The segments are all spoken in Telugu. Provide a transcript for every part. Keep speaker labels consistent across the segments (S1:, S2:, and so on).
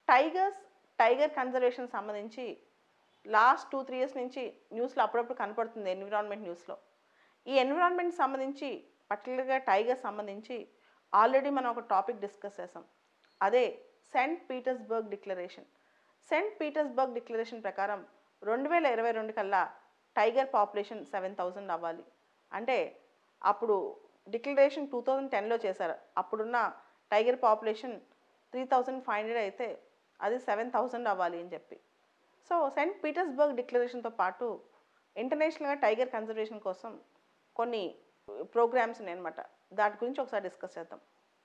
S1: టైగర్స్ టైగర్ కన్జర్వేషన్ సంబంధించి లాస్ట్ టూ త్రీ ఇయర్స్ నుంచి న్యూస్లో అప్పుడప్పుడు కనపడుతుంది ఎన్విరాన్మెంట్ న్యూస్లో ఈ ఎన్విరాన్మెంట్ సంబంధించి పర్టికులర్గా టైగర్ సంబంధించి ఆల్రెడీ మనం ఒక టాపిక్ డిస్కస్ చేసాం అదే saint Petersburg declaration saint Petersburg declaration ప్రకారం రెండు వేల ఇరవై రెండు కల్లా టైగర్ పాపులేషన్ సెవెన్ థౌజండ్ అవ్వాలి అంటే అప్పుడు డిక్లరేషన్ టూ థౌజండ్ టెన్లో చేశారు అప్పుడున్న tiger population three thousand five hundred అయితే అది సెవెన్ థౌజండ్ అవ్వాలి అని చెప్పి సో సెంట్ పీటర్స్బర్గ్ డిక్లరేషన్తో పాటు ఇంటర్నేషనల్గా టైగర్ కన్జర్వేషన్ కోసం కొన్ని ప్రోగ్రామ్స్ ఉన్నాయన్నమాట దాటి గురించి ఒకసారి డిస్కస్ చేద్దాం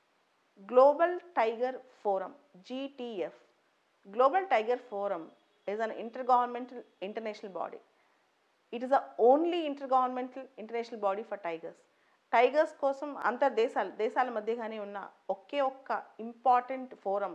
S1: global tiger forum GTF global tiger forum is an intergovernmental international body it is the only intergovernmental international body for tigers tigers కోసం అంతర్ దేశాలు దేశాల మధ్యగానే ఉన్న ఒకే ఒక్క important forum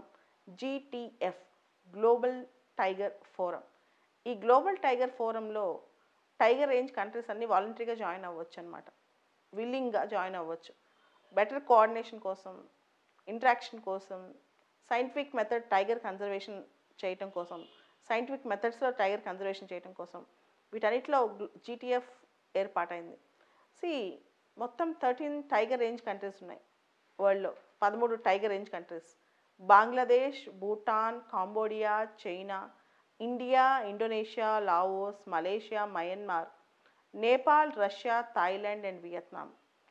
S1: GTF global tiger forum ఈ గ్లోబల్ టైగర్ ఫోరంలో టైగర్ రేంజ్ కంట్రీస్ అన్ని వాలంటరీగా జాయిన్ అవ్వచ్చు అనమాట విల్లింగ్గా జాయిన్ అవ్వచ్చు బెటర్ కోఆర్డినేషన్ కోసం ఇంటరాక్షన్ కోసం సైంటిఫిక్ మెథడ్ టైగర్ కన్జర్వేషన్ చేయటం కోసం సైంటిఫిక్ మెథడ్స్లో టైగర్ కన్జర్వేషన్ చేయటం కోసం వీటన్నిటిలో జీటీఎఫ్ ఏర్పాటైంది సి మొత్తం థర్టీన్ టైగర్ రేంజ్ కంట్రీస్ ఉన్నాయి వరల్డ్లో పదమూడు tiger range countries Bangladesh Bhutan Cambodia China India Indonesia Laos Malaysia Myanmar Nepal Russia Thailand and Vietnam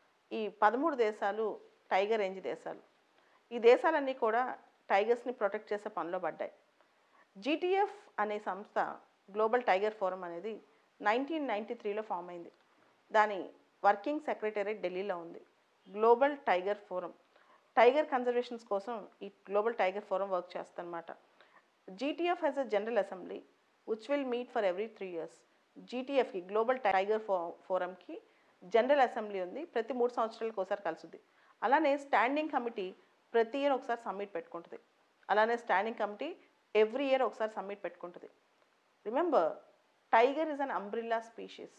S1: ఈ పదమూడు దేశాలు టైగర్ రేంజ్ దేశాలు ఈ దేశాలన్నీ కూడా టైగర్స్ని ప్రొటెక్ట్ చేసే పనిలో పడ్డాయి జీటీఎఫ్ అనే సంస్థ గ్లోబల్ టైగర్ ఫోరం అనేది నైన్టీన్ నైంటీ త్రీలో ఫామ్ అయింది దాని వర్కింగ్ సెక్రటేరియట్ ఢిల్లీలో ఉంది global tiger forum tiger conservations కోసం ఈ గ్లోబల్ టైగర్ ఫోరం వర్క్ చేస్తుందన్నమాట GTF has a general assembly which will meet for every three years జీటీఎఫ్కి గ్లోబల్ టైగర్ ఫో ఫోరంకి జనరల్ అసెంబ్లీ ఉంది ప్రతి మూడు సంవత్సరాలకు ఒకసారి కలుస్తుంది అలానే స్టాండింగ్ కమిటీ ప్రతి ఇయర్ ఒకసారి సమ్మిట్ పెట్టుకుంటుంది అలానే స్టాండింగ్ కమిటీ ఎవ్రీ ఇయర్ ఒకసారి సమ్మిట్ పెట్టుకుంటుంది remember tiger is an umbrella species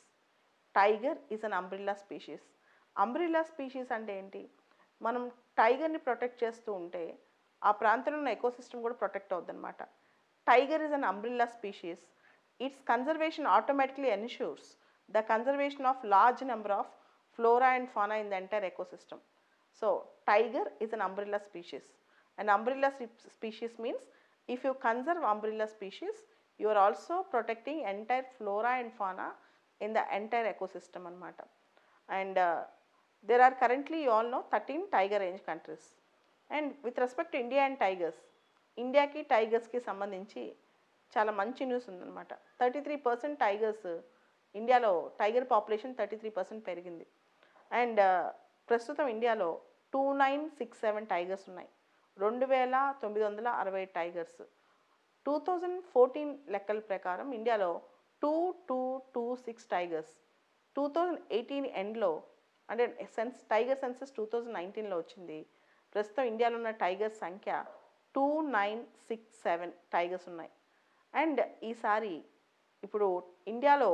S1: tiger is an umbrella species umbrella species అంటే ఏంటి మనం టైగర్ని ప్రొటెక్ట్ చేస్తూ ఉంటే ఆ ప్రాంతంలో ఉన్న ఎకోసిస్టమ్ కూడా ప్రొటెక్ట్ అవుద్ది అనమాట tiger is an umbrella species it's conservation automatically ensures the conservation of large number of flora and fauna in the entire ecosystem so tiger is an umbrella species and umbrella species means if you conserve umbrella species you are also protecting entire flora and fauna in the entire ecosystem అనమాట and there are currently you all know 13 tiger range countries and with respect to India and tigers ఇండియాకి టైగర్స్కి సంబంధించి చాలా మంచి న్యూస్ ఉందన్నమాట థర్టీ త్రీ పర్సెంట్ టైగర్స్ ఇండియాలో tiger population thirty three percent పెరిగింది అండ్ ప్రస్తుతం ఇండియాలో two nine six seven tigers ఉన్నాయి రెండు వేల తొమ్మిది వందల అరవై టైగర్స్ టూ థౌజండ్ ఫోర్టీన్ లెక్కల ప్రకారం ఇండియాలో two two two six tigers two thousand eighteen ఎండ్లో అంటే సెన్స్ టైగర్ సెన్సెస్ టూ థౌజండ్ నైన్టీన్లో వచ్చింది ప్రస్తుతం ఇండియాలో ఉన్న టైగర్స్ సంఖ్య two nine six seven tigers ఉన్నాయి అండ్ ఈసారి ఇప్పుడు ఇండియాలో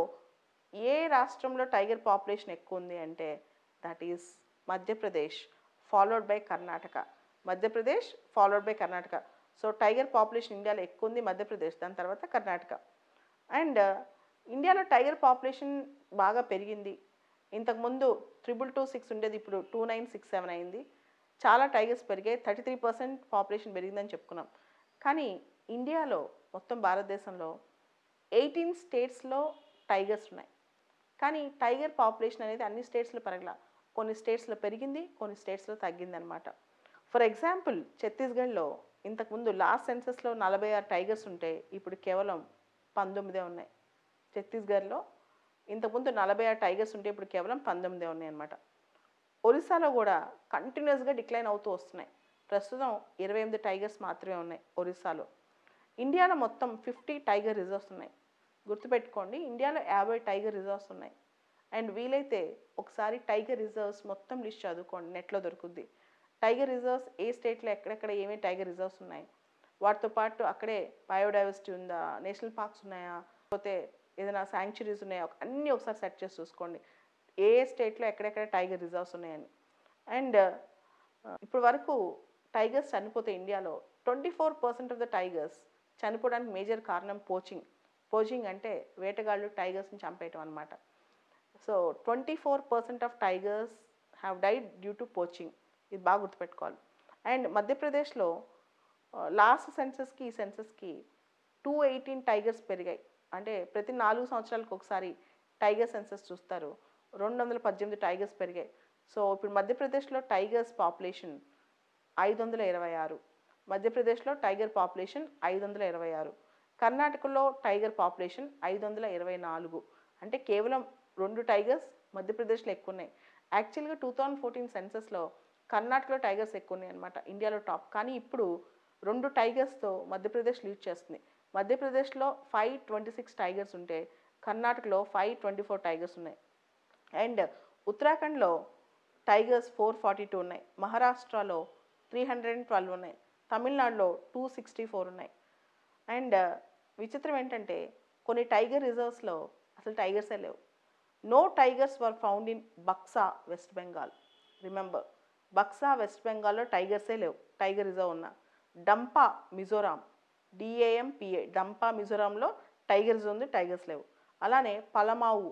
S1: ఏ రాష్ట్రంలో టైగర్ పాపులేషన్ ఎక్కువ ఉంది అంటే that is Madhya Pradesh followed by Karnataka Madhya Pradesh followed by Karnataka so tiger population ఇండియాలో ఎక్కువ ఉంది మధ్యప్రదేశ్ దాని తర్వాత కర్ణాటక అండ్ ఇండియాలో టైగర్ పాపులేషన్ బాగా పెరిగింది ఇంతకుముందు ట్రిపుల్ టూ సిక్స్ ఉండేది ఇప్పుడు టూ నైన్ సిక్స్ సెవెన్ అయింది చాలా టైగర్స్ పెరిగాయి థర్టీ త్రీ పర్సెంట్ పాపులేషన్ పెరిగిందని చెప్పుకున్నాం కానీ ఇండియాలో మొత్తం భారతదేశంలో ఎయిటీన్ స్టేట్స్లో టైగర్స్ ఉన్నాయి కానీ టైగర్ పాపులేషన్ అనేది అన్ని స్టేట్స్లో పెరగల కొన్ని స్టేట్స్లో పెరిగింది కొన్ని స్టేట్స్లో తగ్గింది అనమాట ఫర్ ఎగ్జాంపుల్ ఛత్తీస్గఢ్లో ఇంతకుముందు లాస్ట్ సెన్సెస్లో నలభై ఆరు టైగర్స్ ఉంటే ఇప్పుడు కేవలం పంతొమ్మిదే ఉన్నాయి ఛత్తీస్గఢ్లో ఇంతకుముందు నలభై ఆరు టైగర్స్ ఉంటే ఇప్పుడు కేవలం పంతొమ్మిదే ఉన్నాయి అనమాట ఒరిస్సాలో కూడా కంటిన్యూస్గా డిక్లైన్ అవుతూ వస్తున్నాయి ప్రస్తుతం ఇరవై ఎనిమిది టైగర్స్ మాత్రమే ఉన్నాయి ఒరిస్సాలో ఇండియాలో మొత్తం ఫిఫ్టీ టైగర్ రిజర్వ్స్ ఉన్నాయి గుర్తుపెట్టుకోండి ఇండియాలో యాభై టైగర్ రిజర్వ్స్ ఉన్నాయి అండ్ వీలైతే ఒకసారి టైగర్ రిజర్వ్స్ మొత్తం లిస్ట్ చదువుకోండి నెట్లో దొరుకుద్ది టైగర్ రిజర్వ్స్ ఏ స్టేట్లో ఎక్కడెక్కడ ఏమేమి టైగర్ రిజర్వ్స్ ఉన్నాయి వాటితో పాటు అక్కడే బయోడైవర్సిటీ ఉందా నేషనల్ పార్క్స్ ఉన్నాయా లేకపోతే ఏదైనా శాంక్చురీస్ ఉన్నాయా అన్నీ ఒకసారి సెట్ చేసి చూసుకోండి ఏ స్టేట్లో ఎక్కడెక్కడ టైగర్ రిజర్వ్స్ ఉన్నాయని అండ్ ఇప్పుడు వరకు టైగర్స్ చనిపోతే ఇండియాలో twenty four percent of the tigers చనిపోవడానికి మేజర్ కారణం పోచింగ్ పోచింగ్ అంటే వేటగాళ్ళు టైగర్స్ని చంపేయటం అనమాట so twenty four percent of tigers have died due to poaching ఇది బాగా గుర్తుపెట్టుకోవాలి అండ్ మధ్యప్రదేశ్లో లాస్ట్ సెన్సస్కి ఈ సెన్సస్కి టూ ఎయిటీన్ టైగర్స్ పెరిగాయి అంటే ప్రతి నాలుగు సంవత్సరాలకు ఒకసారి టైగర్ సెన్సస్ చూస్తారు రెండు వందల పద్దెనిమిది టైగర్స్ పెరిగాయి సో ఇప్పుడు మధ్యప్రదేశ్లో టైగర్స్ పాపులేషన్ ఐదు వందల ఇరవై ఆరు మధ్యప్రదేశ్లో టైగర్ పాపులేషన్ ఐదు వందల ఇరవై ఆరు కర్ణాటకలో టైగర్ పాపులేషన్ ఐదు వందల ఇరవై నాలుగు అంటే కేవలం రెండు టైగర్స్ మధ్యప్రదేశ్లో ఎక్కువ ఉన్నాయి యాక్చువల్గా టూ థౌజండ్ ఫోర్టీన్ సెన్సస్లో కర్ణాటకలో టైగర్స్ ఎక్కువ ఉన్నాయి అనమాట ఇండియాలో టాప్ కానీ ఇప్పుడు రెండు టైగర్స్తో మధ్యప్రదేశ్ లీడ్ చేస్తుంది మధ్యప్రదేశ్లో ఫైవ్ ట్వంటీ సిక్స్ టైగర్స్ ఉంటే కర్ణాటకలో ఫైవ్ ట్వంటీ ఫోర్ టైగర్స్ ఉన్నాయి అండ్ ఉత్తరాఖండ్లో టైగర్స్ ఫోర్ ఫార్టీ టూ ఉన్నాయి మహారాష్ట్రలో త్రీ హండ్రెడ్ అండ్ ట్వెల్వ్ ఉన్నాయి తమిళనాడులో టూ సిక్స్టీ ఫోర్ ఉన్నాయి అండ్ విచిత్రం ఏంటంటే కొన్ని టైగర్ రిజర్వ్స్లో అసలు టైగర్సే లేవు no tigers were found in Buxa west Bengal remember Buxa west బెంగాల్లో టైగర్సే లేవు టైగర్ రిజర్వ్ ఉన్న డంపా మిజోరాం డిఏఎంపిఏ డంపా మిజోరాంలో టైగర్ రిజర్వ్ ఉంది టైగర్స్ లేవు అలానే పలమావు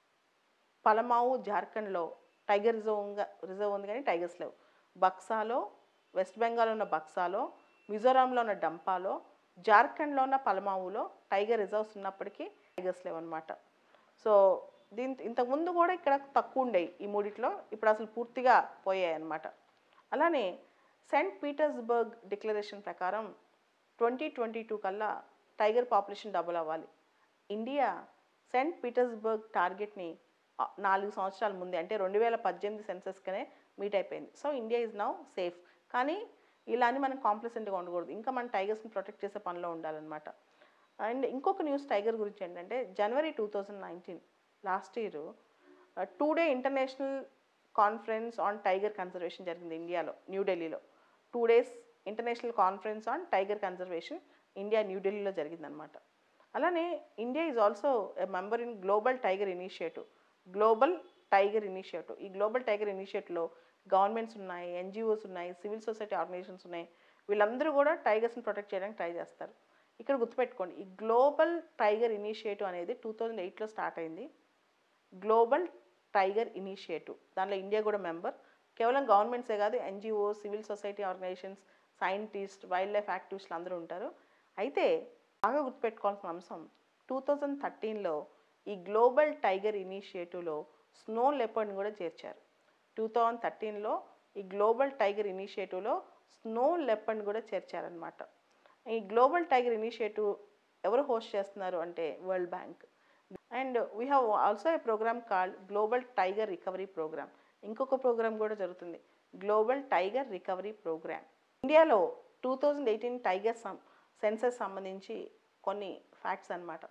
S1: పలమావు జార్ఖండ్లో టైగర్ రిజర్వ్ ఉంగ- రిజర్వ్ ఉంది కానీ టైగర్స్ లేవు బక్సాలో వెస్ట్ బెంగాల్ ఉన్న బక్సాలో మిజోరాంలో ఉన్న డంపాలో జార్ఖండ్లో ఉన్న పలమావులో టైగర్ రిజర్వ్స్ ఉన్నప్పటికీ టైగర్స్ లేవు అనమాట సో దీని ఇంతకుముందు కూడా ఇక్కడ తక్కువ ఉండేవి ఈ మూడిట్లో ఇప్పుడు అసలు పూర్తిగా పోయాయి అన్నమాట అలానే సెయింట్ పీటర్స్బర్గ్ డిక్లరేషన్ ప్రకారం ట్వంటీ ట్వంటీ టూ కల్లా టైగర్ పాపులేషన్ డబుల్ అవ్వాలి ఇండియా సెయింట్ పీటర్స్బర్గ్ టార్గెట్ని ఆ, నాలుగు సంవత్సరాల ముందే అంటే రెండు వేల పద్దెనిమిది సెన్సస్కనే మీట్ అయిపోయింది so India is now safe కానీ ఇలా అని మనం కాంప్లసెంట్గా ఉండకూడదు ఇంకా మన టైగర్స్ని ప్రొటెక్ట్ చేసే పనిలో ఉండాలన్నమాట అండ్ ఇంకొక న్యూస్ టైగర్ గురించి ఏంటంటే జనవరి two thousand nineteen last year two day international conference on tiger conservation జరిగింది ఇండియాలో న్యూఢిల్లీలో two days international conference on tiger conservation India న్యూఢిల్లీలో జరిగిందనమాట అలానే India is also a member in global tiger initiative global tiger initiative ఈ గ్లోబల్ టైగర్ ఇనిషియేటివ్లో గవర్నమెంట్స్ ఉన్నాయి ఎన్జిఓస్ ఉన్నాయి సివిల్ సొసైటీ ఆర్గనైజేషన్స్ ఉన్నాయి వీళ్ళందరూ కూడా టైగర్స్ని ప్రొటెక్ట్ చేయడానికి ట్రై చేస్తారు ఇక్కడ గుర్తుపెట్టుకోండి ఈ గ్లోబల్ టైగర్ ఇనిషియేటివ్ అనేది టూ థౌజండ్ ఎయిట్లో స్టార్ట్ అయింది గ్లోబల్ టైగర్ ఇనిషియేటివ్ దాంట్లో ఇండియా కూడా మెంబర్ కేవలం గవర్నమెంట్సే కాదు NGO civil society organisations scientist wildlife యాక్టివిస్టులు అందరూ ఉంటారు అయితే బాగా గుర్తుపెట్టుకోవాల్సిన అంశం టూ థౌజండ్ థర్టీన్లో ఈ గ్లోబల్ టైగర్ ఇనిషియేటివ్లో స్నో లెపర్డ్ని కూడా చేర్చారు టూ థౌజండ్ థర్టీన్లో ఈ గ్లోబల్ టైగర్ ఇనిషియేటివ్లో స్నో లెపర్డ్ని కూడా చేర్చారనమాట ఈ గ్లోబల్ టైగర్ ఇనిషియేటివ్ ఎవరు హోస్ట్ చేస్తున్నారు అంటే world bank and we have also a programme called global tiger recovery programme ఇంకొక ప్రోగ్రామ్ కూడా జరుగుతుంది గ్లోబల్ టైగర్ రికవరీ ప్రోగ్రామ్ ఇండియాలో two thousand eighteen tiger some census సంబంధించి కొన్ని ఫ్యాక్ట్స్ అన్నమాట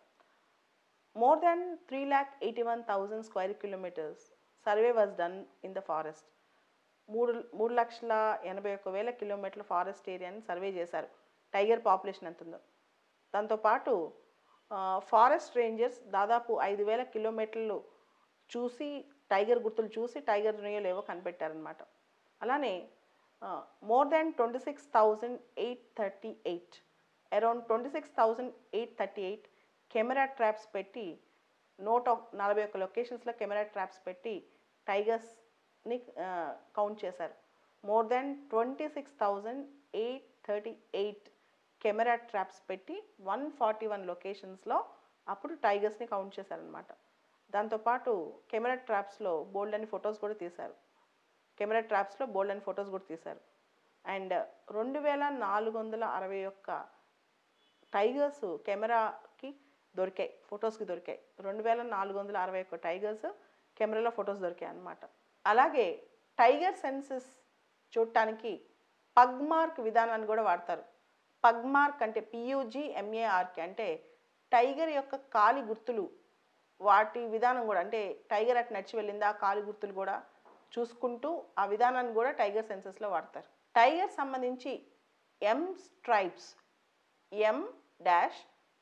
S1: more than three lakh eighty one thousand square kilometres survey was done in the forest మూడు మూడు లక్షల ఎనభై ఒక్క వేల కిలోమీటర్ల ఫారెస్ట్ ఏరియాని సర్వే చేశారు టైగర్ పాపులేషన్ ఎంత ఉందో దాంతోపాటు ఫారెస్ట్ రేంజర్స్ దాదాపు ఐదు వేల కిలోమీటర్లు చూసి టైగర్ గుర్తులు చూసి టైగర్ ఉన్నాయో లేవో కనిపెట్టారనమాట అలానే more than twenty six thousand eight thirty eight around twenty six thousand eight thirty eight camera traps పెట్టి నూట ఒక్- నలభై ఒక్క లొకేషన్స్లో కెమెరా ట్రాప్స్ పెట్టి టైగర్స్ని కౌంట్ చేశారు more than twenty six thousand eight thirty eight camera traps పెట్టి వన్ ఫార్టీ వన్ లొకేషన్స్లో అప్పుడు టైగర్స్ని కౌంట్ చేశారనమాట దాంతోపాటు కెమెరా ట్రాప్స్లో బోల్డ్ అని ఫొటోస్ కూడా తీశారు కెమెరా ట్రాప్స్లో బోల్డ్ అని ఫొటోస్ కూడా తీశారు అండ్ రెండు వేల నాలుగు వందల అరవై ఒక్క టైగర్స్ కెమెరాకి దొరికాయి ఫొటోస్కి దొరికాయి రెండు వేల నాలుగు వందల అరవై ఒక్క టైగర్స్ కెమెరాలో ఫొటోస్ దొరికాయి అన్నమాట అలాగే టైగర్ సెన్సెస్ చూడటానికి పగ్మార్క్ విధానాన్ని కూడా వాడతారు పగ్మార్క్ అంటే పియూజీ ఎంఏఆర్కి అంటే టైగర్ యొక్క కాలి గుర్తులు వాటి విధానం కూడా అంటే టైగర్ అటు నడిచి వెళ్ళిందా ఆ కాలి గుర్తులు కూడా చూసుకుంటూ ఆ విధానాన్ని కూడా టైగర్ సెన్సెస్లో వాడతారు టైగర్ సంబంధించి ఎం స్ట్రైప్స్ ఎం డాష్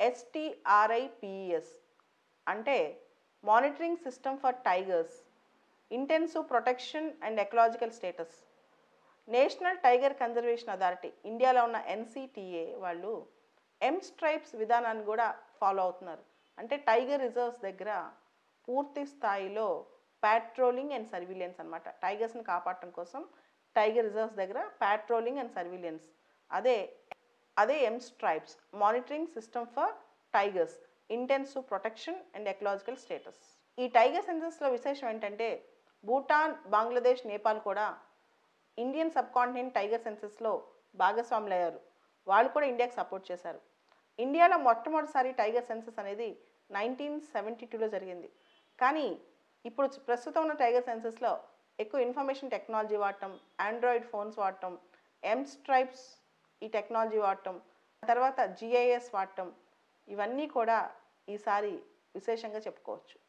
S1: ఎస్టీఆర్ఐపిఎస్ అంటే monitoring system for tigers intensive protection and ecological status national tiger conservation authority ఇండియాలో ఉన్న ఎన్సిటిఏ వాళ్ళు ఎమ్ స్ట్రైప్స్ విధానాన్ని కూడా ఫాలో అవుతున్నారు అంటే టైగర్ రిజర్వ్స్ దగ్గర పూర్తి స్థాయిలో పాట్రోలింగ్ అండ్ సర్వీలియన్స్ అనమాట టైగర్స్ని కాపాడటం కోసం టైగర్ రిజర్వ్స్ దగ్గర పాట్రోలింగ్ అండ్ సర్వీలియన్స్ అదే అదే M stripes monitoring system for tigers intensive protection and ecological status ఈ టైగర్ సెన్సెస్లో విశేషం ఏంటంటే భూటాన్ బంగ్లాదేశ్ నేపాల్ కూడా ఇండియన్ సబ్ కాంటినెంట్ టైగర్ సెన్సెస్లో భాగస్వాములు అయ్యారు వాళ్ళు కూడా ఇండియాకి సపోర్ట్ చేశారు ఇండియాలో మొట్టమొదటిసారి టైగర్ సెన్సెస్ అనేది నైన్టీన్ సెవెంటీ టూలో జరిగింది కానీ ఇప్పుడు ప్రస్తుతం ఉన్న టైగర్ సెన్సెస్లో ఎక్కువ ఇన్ఫర్మేషన్ టెక్నాలజీ వాడటం ఆండ్రాయిడ్ ఫోన్స్ వాడటం ఎమ్ స్ట్రైప్స్ ఈ టెక్నాలజీ వాడటం తర్వాత జిఐఎస్ వాడటం ఇవన్నీ కూడా ఈసారి విశేషంగా చెప్పుకోవచ్చు